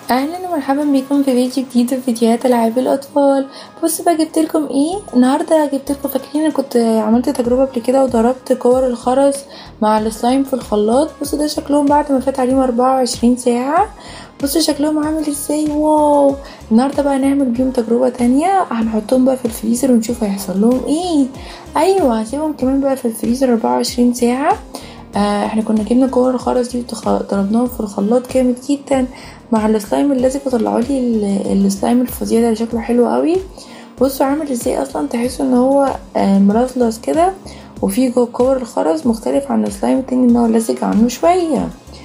اهلا ومرحبا بيكم في فيديو جديد في فيديوهات العاب الاطفال بصوا بقى جبت لكم ايه النهارده جبت لكم فاكرين انا كنت عملت تجربه قبل كده وضربت كور الخرز مع السلايم في الخلاط بصوا ده شكلهم بعد ما فات عليهم 24 ساعه بصوا شكلهم عامل ازاي واو النهارده بقى نعمل بيهم تجربه تانية هنحطهم بقى في الفريزر ونشوف هيحصل لهم ايه ايوه هسيبهم كمان بقى في الفريزر 24 ساعه آه احنا كنا جبنا كور الخرز دي وضربناهم في الخلاط جامد جدا مع السلايم اللزج وطلعوا لي السلايم الفظيع ده اللي شكله حلو قوي بصوا عامل ازاي اصلا تحسوا ان هو آه ملصلص كده وفي جوه كور الخرز مختلف عن السلايم التاني ان هو لزج عنه شويه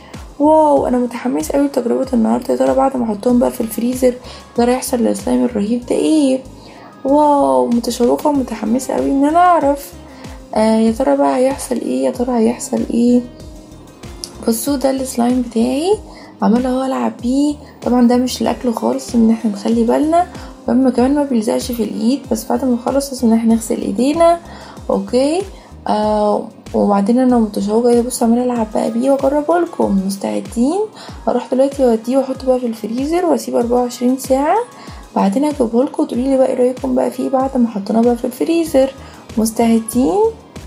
واو انا متحمس قوي لتجربه النهارده يا ترى بعد ما احطهم بقى في الفريزر ترى يحصل السلايم الرهيب ده ايه واو متشوقه ومتحمسه قوي ان انا اعرف آه يا ترى بقى هيحصل ايه يا ترى هيحصل ايه بصوا ده السلايم بتاعي عماله اهو العب بيه طبعا ده مش الاكل خالص ان احنا نخلي بالنا واما كمان ما بيلزقش في الايد بس بعد ما نخلص لازم ان احنا نغسل ايدينا اوكي آه وبعدين انا متشوقه ايه بصوا عماله العب بقى بيه واجربه لكم مستعدين اروح دلوقتي اوديه واحطه بقى في الفريزر واسيبه 24 ساعه بعدين اجيبه لكم وتقولي لي بقى ايه رايكم بقى فيه بعد ما حطيناه بقى في الفريزر مستعدين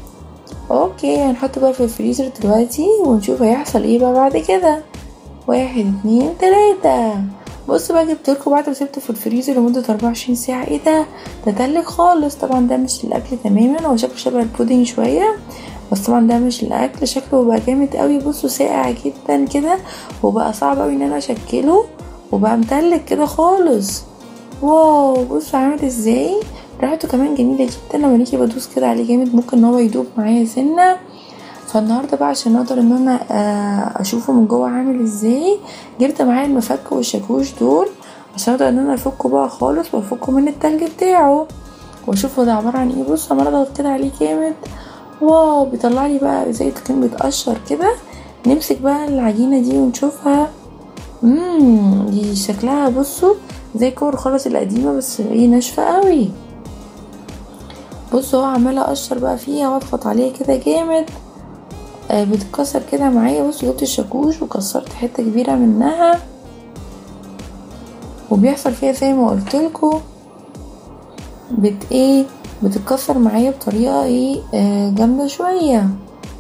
اوكي هنحطه بقى في الفريزر دلوقتي ونشوف هيحصل ايه بقى بعد كده واحد اتنين تلاتة بصوا بقى جبتلكوا بعد ما سبته في الفريزر لمدة أربعة وعشرين ساعة ايه ده ده تلج خالص طبعا ده مش الأكل تماما هو شكله شبه البودنج شوية بس طبعا ده مش الأكل شكله بقى جامد قوي بصوا ساقع جدا كده وبقى صعب قوي ان انا اشكله وبقى متلج كده خالص واو بصوا عامل ازاي ريحته كمان جميلة جدا لما نيجي بدوس كده عليه جامد ممكن ان هو يدوب معايا سنة فالنهارده بقى عشان اقدر ان انا اشوفه من جوه عامل ازاي جبت معايا المفك والشاكوش دول عشان اقدر ان انا افكه بقى خالص وافكه من التلج بتاعه واشوفه ده عباره عن ايه بص عماله اضغط كده عليه جامد واو بيطلع لي بقى زي كان بيتقشر كده نمسك بقى العجينه دي ونشوفها امم دي شكلها بصوا زي كور الخرز القديمه بس ايه ناشفه قوي بصوا هو عماله اقشر بقى فيها واضغط عليها كده جامد آه بتتكسر كده معايا بصوا جبت الشاكوش وكسرت حته كبيره منها وبيحصل فيها زي ما قلتلكوا بت ايه بتتكسر معايا بطريقه ايه آه جامده شويه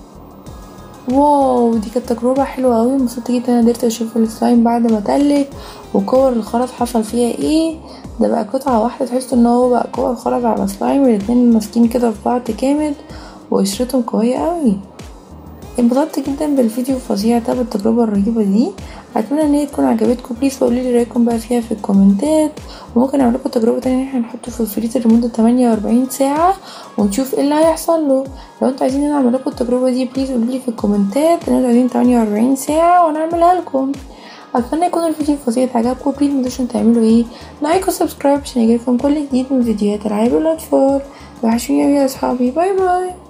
واو دي كانت تجربه حلوه قوي مبسوطه جدا انا قدرت اشوف السلايم بعد ما تلج وكور الخرز حصل فيها ايه ده بقى قطعه واحده تحسوا ان هو بقى كور خرز على سلايم الاتنين ماسكين كده في بعض جامد وقشرتهم قويه قوي انبسطت جدا بالفيديو الفظيع ده بالتجربه الرهيبه دي اتمنى ان هي تكون عجبتكم بليز وقولوا لي رايكم بقى فيها في الكومنتات وممكن اعمل لكم تجربه تانية ان احنا نحطه في الفريزر لمده 48 ساعه ونشوف ايه اللي هيحصل له لو انتوا عايزين ان انا اعمل لكم التجربه دي بليز قولوا لي في الكومنتات ان انتوا عايزين 48 ساعه وانا اعملها لكم اتمنى يكون الفيديو الفظيع عجبكم بليز متنسوش تعملوا ايه لايك وسبسكرايب عشان يجيلكم كل جديد من فيديوهات العاب الاطفال وحشوني يا اصحابي باي باي